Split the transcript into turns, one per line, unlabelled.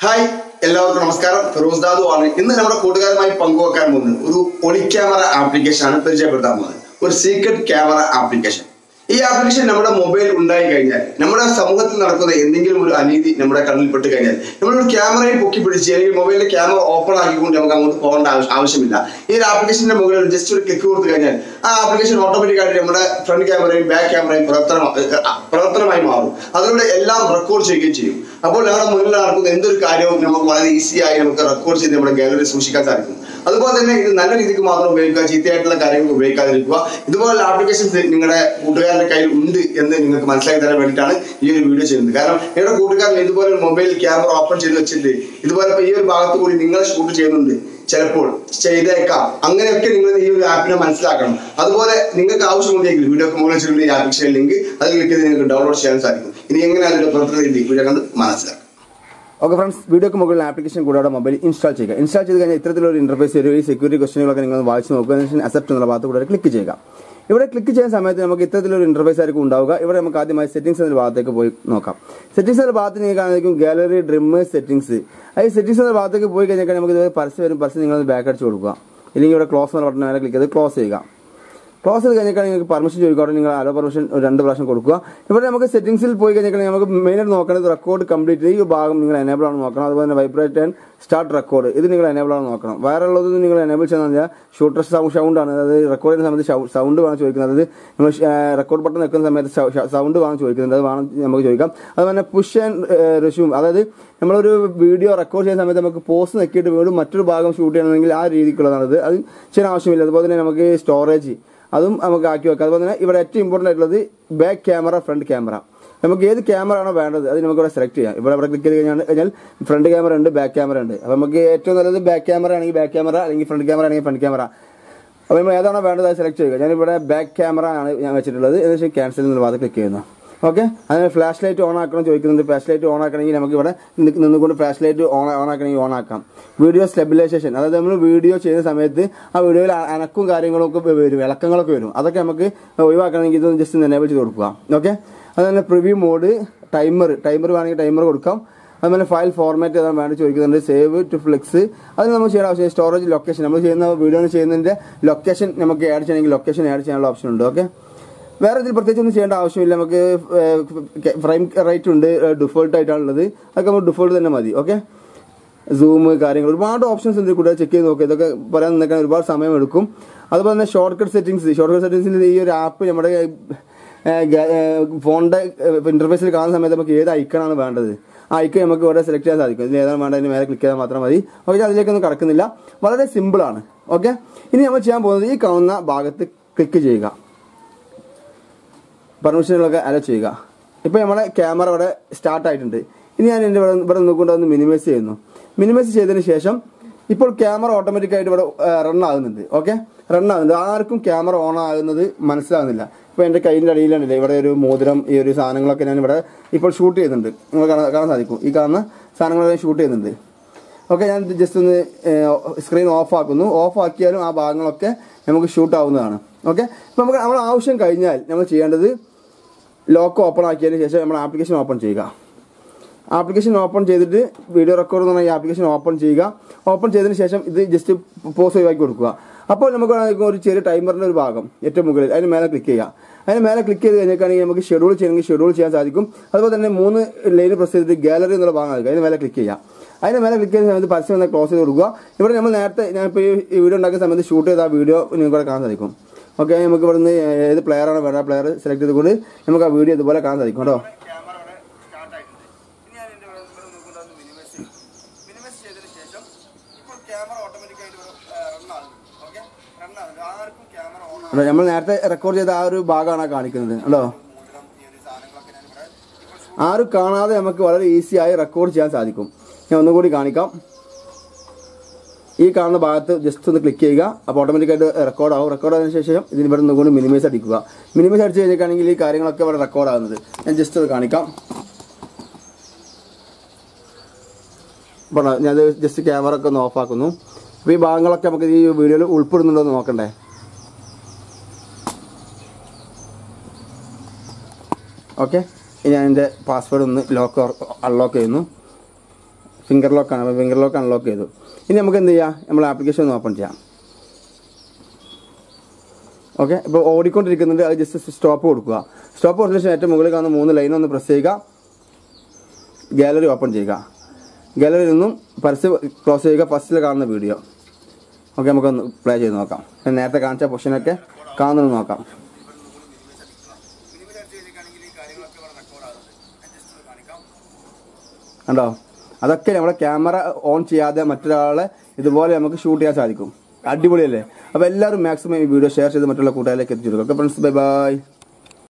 hi എല്ലാവർക്കും നമസ്കാരം ഫിറോസ് ദാദു ആണ് ഇന്ന് നമ്മുടെ കൂട്ടുകാരുമായി പങ്കുവെക്കാൻ പോകുന്നത് ഒരു ഒളി ക്യാമറ ആപ്ലിക്കേഷൻ ആണ് പരിചയപ്പെടുത്താൻ പോകുന്നത് ഒരു സീക്രട്ട് ക്യാമറ ആപ്ലിക്കേഷൻ ഈ ആപ്ലിക്കേഷൻ നമ്മുടെ മൊബൈൽ ഉണ്ടായി കഴിഞ്ഞാൽ നമ്മുടെ സമൂഹത്തിൽ നടക്കുന്ന എന്തെങ്കിലും ഒരു അനീതി നമ്മുടെ കണ്ണിൽ പെട്ട് കഴിഞ്ഞാൽ നമ്മളൊരു ക്യാമറയിൽ പൊക്കി പിടിച്ച് അല്ലെങ്കിൽ മൊബൈലിലെ ക്യാമറ ഓപ്പൺ ആക്കിക്കൊണ്ട് നമുക്ക് അങ്ങോട്ട് പോകേണ്ട ആവശ്യ- ആവശ്യമില്ല ഈ ഒരു ആപ്ലിക്കേഷന്റെ മുകളിൽ ജസ്റ്റ് ഒരു ക്ലിക്ക് കൊടുത്തു കഴിഞ്ഞാൽ ആ ആപ്ലിക്കേഷൻ ഓട്ടോമാറ്റിക് ആയിട്ട് നമ്മുടെ ഫ്രണ്ട് ക്യാമറയും ബാക്ക് ക്യാമറയും പ്രവർത്തനം പ്രവർത്തനമായി മാറും അതിലൂടെ എല്ലാം റെക്കോർഡ് ചെയ്യുകയും ചെയ്യും അപ്പോൾ നമ്മുടെ മുന്നിൽ നടക്കുന്ന എന്തൊരു കാര്യവും നമുക്ക് വളരെ ഈസി ആയി നമുക്ക് റെക്കോർഡ് ചെയ്ത് നമ്മുടെ ഗാലറി സൂക്ഷിക്കാൻ സാധിക്കും അതുപോലെ തന്നെ ഇത് നല്ല രീതിക്ക് മാത്രം ഉപയോഗിക്കുക ചീത്തയായിട്ടുള്ള കാര്യങ്ങൾ ഉപയോഗിക്കാതിരിക്കുക ഇതുപോലുള്ള ആപ്ലിക്കേഷൻസ് നിങ്ങളുടെ കൂട്ടുകാരുടെ കയ്യിൽ ഉണ്ട് എന്ന് നിങ്ങൾക്ക് മനസ്സിലാക്കി തരാൻ വേണ്ടിയിട്ടാണ് ഈ ഒരു വീഡിയോ ചെയ്യുന്നത് കാരണം നിങ്ങളുടെ കൂട്ടുകാരൻ ഇതുപോലെ മൊബൈൽ ക്യാമറ ഓപ്പൺ ചെയ്ത് വെച്ചിട്ട് ഇതുപോലെ ഇപ്പൊ ഈ ഒരു ഭാഗത്ത് കൂടി നിങ്ങൾ ഷൂട്ട് ചെയ്യുന്നുണ്ട് ചിലപ്പോൾ ചെയ്തേക്കാം അങ്ങനെയൊക്കെ നിങ്ങൾ ഈ ഒരു ആപ്പിനെ മനസ്സിലാക്കണം അതുപോലെ നിങ്ങൾക്ക് ആവശ്യമുണ്ടെങ്കിൽ വീഡിയോ മുകളിൽ വെച്ചിട്ടുള്ള ഈ ആപ്ലിക്കേഷൻ ലിങ്ക് അത് ക്ലിക്ക് ചെയ്ത് നിങ്ങൾക്ക് ഡൗൺലോഡ് ചെയ്യാൻ സാധിക്കും ഇനി എങ്ങനെ അതിന്റെ പ്രവർത്തന രീതി വീഡിയോ കണ്ട് മനസ്സിലാക്കാം
ഓക്കെ ഫ്രണ്ട്സ് വീഡിയോക്ക് മുകളിൽ ആപ്ലിക്കേഷൻ കൂടാതെ മൊബൈൽ ഇൻസ്റ്റാൾ ചെയ്യുക ഇൻസ്റ്റാൾ ചെയ്ത് കഴിഞ്ഞാൽ ഇത്തരത്തിലൊരു ഇന്റർഫേസ് വരും ഈ സെക്യൂരിറ്റി ക്വസ്റ്റനുകളൊക്കെ നിങ്ങൾ വായിച്ച് നോക്കുക അതിനുശേഷം അക്സെപ്റ്റ് എന്നുള്ള ഭാഗത്ത് കൂടെ ക്ലിക്ക് ചെയ്യുക ഇവിടെ ക്ലിക്ക് ചെയ്യുന്ന സമയത്ത് നമുക്ക് ഇത്തരത്തിലൊരു ഇന്റർഫേസ് ആയിരിക്കും ഉണ്ടാവുക ഇവിടെ നമുക്ക് ആദ്യമായി സെറ്റിംഗ്സ് എന്ന ഭാഗത്തേക്ക് പോയി നോക്കാം സെറ്റിംഗ്സ് എന്ന ഭാഗത്ത് നിങ്ങൾ കാണുന്നതായിരിക്കും ഗാലറി ഡ്രിം സെറ്റിംഗ്സ് ഈ സെറ്റിംഗ്സ് എന്ന ഭാഗത്തേക്ക് പോയി കഴിഞ്ഞാൽ നമുക്ക് ഇത് പരസ്യം വരും പരസ്യം നിങ്ങൾ ബാക്ക് അടിച്ച് കൊടുക്കുക ഇല്ലെങ്കിൽ ഇവിടെ ക്ലോസ് എന്ന ബട്ടൺ മേലെ ക്ലിക്ക് ചെയ്ത് ക്ലോസ് ചെയ്യുക ക്ലോസ് ചെയ്ത് കഴിഞ്ഞാൽ നിങ്ങൾക്ക് പെർമിഷൻ ചോദിക്കുക അവിടെ നിങ്ങൾ അലോ പെർമിഷൻ ഒരു രണ്ട് പ്രാവശ്യം കൊടുക്കുക ഇവിടെ നമുക്ക് സെറ്റിംഗ്സിൽ പോയി കഴിഞ്ഞാൽ നമുക്ക് മെയിനായിട്ട് നോക്കേണ്ടത് റെക്കോർഡ് കംപ്ലീറ്റ് ഈ ഭാഗം നിങ്ങൾ എനേബിൾ ആണ് നോക്കണം അതുപോലെ തന്നെ വൈബ്രേറ്റ് ആൻഡ് സ്റ്റാർട്ട് റെക്കോർഡ് ഇത് നിങ്ങൾ എനേബിൾ ആണ് നോക്കണം വേറെ ഉള്ളത് നിങ്ങൾ എനേബിൾ ചെയ്യാൻ കഴിഞ്ഞാൽ ഷൂട്ടർ സൗണ്ട് ആണ് അതായത് റെക്കോർഡ് ചെയ്യുന്ന സമയത്ത് സൗണ്ട് വേണം ചോദിക്കുന്നത് അതായത് നമ്മൾ റെക്കോർഡ് ബട്ടൺ നിൽക്കുന്ന സമയത്ത് സൗണ്ട് വേണം ചോദിക്കുന്നത് അത് വേണം നമുക്ക് ചോദിക്കാം അതുപോലെ തന്നെ പുഷ് ആൻഡ് റെസ്യൂം അതായത് നമ്മളൊരു വീഡിയോ റെക്കോർഡ് ചെയ്യുന്ന സമയത്ത് നമുക്ക് പോസ്റ്റ് നെക്കിയിട്ട് വീണ്ടും മറ്റൊരു ഭാഗം ഷൂട്ട് ചെയ്യണമെങ്കിൽ ആ രീതിക്കുള്ളതാണ് അത് അത് ചെയ്യാൻ ആവശ്യമില്ല അതുപോലെ തന്നെ നമുക്ക് സ്റ്റോറേജ് അതും നമുക്ക് ആക്കി വെക്കാം അതുപോലെ തന്നെ ഇവിടെ ഏറ്റവും ഇമ്പോർട്ടൻ്റ് ആയിട്ടുള്ളത് ബാക്ക് ക്യാമറ ഫ്രണ്ട് ക്യാമറ നമുക്ക് ഏത് ക്യാമറ ആണോ വേണ്ടത് അത് നമുക്ക് ഇവിടെ സെലക്ട് ചെയ്യാം ഇവിടെ ഇവിടെ ക്ലിക്ക് ചെയ്ത് കഴിഞ്ഞാൽ കഴിഞ്ഞാൽ ഫ്രണ്ട് ക്യാമറ ഉണ്ട് ബാക്ക് ക്യാമറ ഉണ്ട് അപ്പോൾ നമുക്ക് ഏറ്റവും നല്ലത് ബാക്ക് ക്യാമറ ആണെങ്കിൽ ബാക്ക് ക്യാമറ അല്ലെങ്കിൽ ഫ്രണ്ട് ക്യാമറ ആണെങ്കിൽ ഫ്രണ്ട് ക്യാമറ അപ്പോൾ നമ്മൾ ഏതാണോ വേണ്ടത് അത് സെലക്ട് ചെയ്യുക ഞാനിവിടെ ബാക്ക് ക്യാമറ ആണ് ഞാൻ വെച്ചിട്ടുള്ളത് ഏകദേശം ക്യാൻസൽ എന്നുള്ള ഭാഗത്ത് ക്ലിക്ക് ചെയ്യുന്നു ഓക്കെ അതിന് ഫ്ലാഷ് ലൈറ്റ് ഓൺ ആക്കണം ചോദിക്കുന്നുണ്ട് ഫ്ലാഷ് ലൈറ്റ് ഓൺ ആക്കണമെങ്കിൽ നമുക്ക് ഇവിടെ നി- നിന്നുകൊണ്ട് ഫ്ലാഷ് ലൈറ്റ് ഓൺ ഓൺ ആക്കണമെങ്കിൽ ഓൺ ആക്കാം വീഡിയോ സ്റ്റെബിലൈസേഷൻ അതായത് നമ്മൾ വീഡിയോ ചെയ്യുന്ന സമയത്ത് ആ വീഡിയോയിൽ അ- അനക്കും കാര്യങ്ങളൊക്കെ വരും ഇളക്കങ്ങളൊക്കെ വരും അതൊക്കെ നമുക്ക് ഒഴിവാക്കണമെങ്കിൽ ഇതൊന്ന് ജസ്റ്റ് എനേബിൾ ചെയ്ത് കൊടുക്കുക ഓക്കെ അതുപോലെ പ്രിവ്യൂ മോഡ് ടൈമർ ടൈമർ വേണമെങ്കിൽ ടൈമർ കൊടുക്കാം അതുപോലെ ഫയൽ ഫോർമാറ്റ് ഏതാണ് വേണ്ടി ചോദിക്കുന്നുണ്ട് സേവ് ടു ഫ്ലെക്സ് അത് നമുക്ക് ചെയ്യേണ്ട ആവശ്യം സ്റ്റോറേജ് ലൊക്കേഷൻ നമ്മൾ ചെയ്യുന്ന വീഡിയോ ചെയ്യുന്നതിന്റെ ലൊക്കേഷൻ നമുക്ക് ആഡ് ചെയ്യണമെങ്കിൽ ലൊക്കേഷൻ ആഡ് ചെയ്യാനുള്ള ഓപ്ഷൻ ഉണ്ട് ഓക്കെ വേറെ ഇതിൽ പ്രത്യേകിച്ച് ഒന്നും ചെയ്യേണ്ട ആവശ്യമില്ല നമുക്ക് ഫ്രെയിം റേറ്റ് ഉണ്ട് ഡിഫോൾട്ട് ആയിട്ടാണുള്ളത് അതൊക്കെ നമുക്ക് ഡിഫോൾട്ട് തന്നെ മതി ഓക്കെ സൂം കാര്യങ്ങൾ ഒരുപാട് ഓപ്ഷൻസ് ഉണ്ട് കൂടെ ചെക്ക് ചെയ്ത് നോക്കുക ഇതൊക്കെ പറയാൻ നിൽക്കാൻ ഒരുപാട് സമയം എടുക്കും അതുപോലെ തന്നെ short cut settings short cut സെറ്റിംഗ്സിൽ ഈ ഒരു ആപ്പ് നമ്മുടെ ഫോണിന്റെ ഇന്റർഫേസിൽ കാണുന്ന സമയത്ത് നമുക്ക് ഏത് ഐക്കണാണ് വേണ്ടത് ആ ഐക്കൺ നമുക്ക് ഇവിടെ സെലക്ട് ചെയ്യാൻ സാധിക്കും ഇതിൽ ഏതാണ് വേണ്ടത് അതിന് മേലെ ക്ലിക്ക് ചെയ്താൽ മാത്രം മതി ഓക്കെ അതിലേക്കൊന്നും കടക്കുന്നില്ല വളരെ സിമ്പിൾ ആണ് ഓക്കെ ഇനി നമ്മൾ ചെയ്യാൻ പോകുന്നത് ഈ കാണുന്ന ഭാഗത്ത് ക്ലിക്ക് ചെയ്യുക പെർമിഷനുകളൊക്കെ അലോ ചെയ്യുക ഇപ്പോൾ നമ്മുടെ ക്യാമറ ഇവിടെ സ്റ്റാർട്ട് ആയിട്ടുണ്ട് ഇനി ഞാൻ എൻ്റെ ഇവിടെ ഇവിടെ നിന്നുകൊണ്ട് ഒന്ന് മിനിമൈസ് ചെയ്യുന്നു മിനിമൈസ് ചെയ്തതിന് ശേഷം ഇപ്പോൾ ക്യാമറ ഓട്ടോമാറ്റിക് ആയിട്ട് ഇവിടെ റൺ ആകുന്നുണ്ട് ഓക്കെ റൺ ആകുന്നുണ്ട് ആർക്കും ക്യാമറ ഓൺ ആകുന്നത് മനസ്സിലാകുന്നില്ല ഇപ്പോൾ എൻ്റെ കയ്യിൻ്റെ അടിയിലാണില്ലേ ഇവിടെ ഒരു മോതിരം ഈ ഒരു സാധനങ്ങളൊക്കെ ഞാൻ ഇവിടെ ഇപ്പോൾ ഷൂട്ട് ചെയ്യുന്നുണ്ട് നിങ്ങൾ കാണാൻ കാണാൻ സാധിക്കും ഈ കാണുന്ന സാധനങ്ങളൊക്കെ ഷൂട്ട് ചെയ്യുന്നുണ്ട് ഓക്കെ ഞാൻ ജസ്റ്റ് ഒന്ന് സ്ക്രീൻ ഓഫ് ആക്കുന്നു ഓഫ് ആക്കിയാലും ആ ഭാഗങ്ങളൊക്കെ നമുക്ക് ഷൂട്ട് ആവുന്നതാണ് ഓക്കെ ഇപ്പം നമുക്ക് നമ്മുടെ ആവശ്യം കഴിഞ്ഞാൽ നമ്മൾ ചെയ്യേണ്ടത് ലോക്ക് ഓപ്പൺ ആക്കിയതിന് ശേഷം നമ്മൾ ആപ്ലിക്കേഷൻ ഓപ്പൺ ചെയ്യുക ആപ്ലിക്കേഷൻ ഓപ്പൺ ചെയ്തിട്ട് വീഡിയോ റെക്കോർഡ് എന്ന് പറഞ്ഞ ഈ ആപ്ലിക്കേഷൻ ഓപ്പൺ ചെയ്യുക ഓപ്പൺ ചെയ്തതിന് ശേഷം ഇത് ജസ്റ്റ് പോസ് ഒഴിവാക്കി കൊടുക്കുക അപ്പോൾ നമുക്ക് വേണമെങ്കിൽ ഒരു ചെറിയ ടൈമറിന്റെ ഒരു ഭാഗം ഏറ്റവും മുകളിൽ അതിന് മേലെ ക്ലിക്ക് ചെയ്യുക അതിന് മേലെ ക്ലിക്ക് ചെയ്ത് കഴിഞ്ഞാൽ നമുക്ക് ഷെഡ്യൂൾ ചെയ്യണമെങ്കിൽ ഷെഡ്യൂൾ ചെയ്യാൻ സാധിക്കും അതുപോലെ തന്നെ മൂന്ന് ലൈൻ പ്രസ് ചെയ്തിട്ട് ഗാലറി എന്നുള്ള ഭാഗം ആയിരിക്കും അതിന് മേലെ ക്ലിക്ക് ചെയ്യുക അതിന് മേലെ ക്ലിക്ക് ചെയ്യുന്ന സമയത്ത് പരസ്യം എന്നാൽ ക്ലോസ് ചെയ്ത് കൊടുക്കുക ഇവിടെ നമ്മൾ നേരത്തെ ഞാൻ ഇപ്പോൾ ഈ വീഡിയോ ഉണ്ടാക്കുന്ന സമയത്ത് ഷൂട്ട് ചെയ്ത ആ വീഡിയോ നിങ്ങൾക്ക് ഇവിടെ കാണാൻ സാധിക്കും ഓക്കെ നമുക്ക് ഇവിടുന്ന് ഏത് പ്ലെയർ ആണ് വേണ്ട പ്ലെയർ സെലക്ട് ചെയ്തുകൊണ്ട് നമുക്ക് ആ വീഡിയോ ഇതുപോലെ കാണാൻ സാധിക്കും കേട്ടോ അല്ലോ നമ്മൾ നേരത്തെ റെക്കോർഡ് ചെയ്ത ആ ഒരു ഭാഗമാണ് കാണിക്കുന്നത് അല്ലോ ആരും കാണാതെ നമുക്ക് വളരെ ഈസി ആയി റെക്കോർഡ് ചെയ്യാൻ സാധിക്കും ഞാൻ ഒന്നുകൂടി കാണിക്കാം ഈ കാണുന്ന ഭാഗത്ത് ജസ്റ്റ് ഒന്ന് ക്ലിക്ക് ചെയ്യുക അപ്പോൾ ഓട്ടോമാറ്റിക്കായിട്ട് റെക്കോർഡ് ആവും റെക്കോർഡ് ആയതിനു ശേഷം ഇതിന് ഇവിടെ നിന്നുകൊണ്ട് മിനിമൈസ് അടിക്കുക മിനിമൈസ് അടിച്ച് കഴിഞ്ഞിട്ടാണെങ്കിൽ ഈ കാര്യങ്ങളൊക്കെ ഇവിടെ റെക്കോർഡ് ആകുന്നത് ഞാൻ ജസ്റ്റ് അത് കാണിക്കാം അപ്പോൾ ഞാൻ ജസ്റ്റ് ക്യാമറ ഒക്കെ ഒന്ന് ഓഫ് ആക്കുന്നു അപ്പോൾ ഈ ഭാഗങ്ങളൊക്കെ നമുക്ക് ഈ വീഡിയോയിൽ ഉൾപ്പെടുന്നുണ്ടോ എന്ന് നോക്കണ്ടേ ഓക്കെ ഇനി ഞാൻ എൻ്റെ പാസ്വേഡ് ഒന്ന് ലോക്ക് അൺലോക്ക് ചെയ്യുന്നു ഫിംഗർ ലോക്കാണ് അപ്പോൾ ഫിംഗർ ലോക്ക് അൺലോക്ക് ചെയ്തു ഇനി നമുക്ക് എന്ത് ചെയ്യാം നമ്മൾ ആപ്ലിക്കേഷൻ ഒന്ന് ഓപ്പൺ ചെയ്യാം ഓക്കെ ഇപ്പോൾ ഓടിക്കൊണ്ടിരിക്കുന്നുണ്ട് അത് ജസ്റ്റ് സ്റ്റോപ്പ് കൊടുക്കുക സ്റ്റോപ്പ് കൊടുത്തതിന് ശേഷം ഏറ്റവും മുകളിൽ കാണുന്ന മൂന്ന് ലൈൻ ഒന്ന് പ്രസ് ചെയ്യുക ഗാലറി ഓപ്പൺ ചെയ്യുക ഗാലറിയിൽ നിന്നും പരസ്യം ക്ലോസ് ചെയ്യുക ഫസ്റ്റിൽ കാണുന്ന വീഡിയോ ഓക്കെ നമുക്കൊന്ന് പ്ലേ ചെയ്ത് നോക്കാം ഞാൻ നേരത്തെ കാണിച്ച പൊസിഷനൊക്കെ കാണുന്നത് നോക്കാം കണ്ടോ അതൊക്കെ നമ്മുടെ ക്യാമറ ഓൺ ചെയ്യാതെ മറ്റൊരാളെ ഇതുപോലെ നമുക്ക് ഷൂട്ട് ചെയ്യാൻ സാധിക്കും അടിപൊളിയല്ലേ അപ്പോൾ എല്ലാവരും മാക്സിമം ഈ വീഡിയോ ഷെയർ ചെയ്ത് മറ്റുള്ള കൂട്ടുകാരിലേക്ക് എത്തിച്ചു കൊടുക്കുക ഓക്കെ ഫ്രണ്ട്സ് ബൈ ബൈ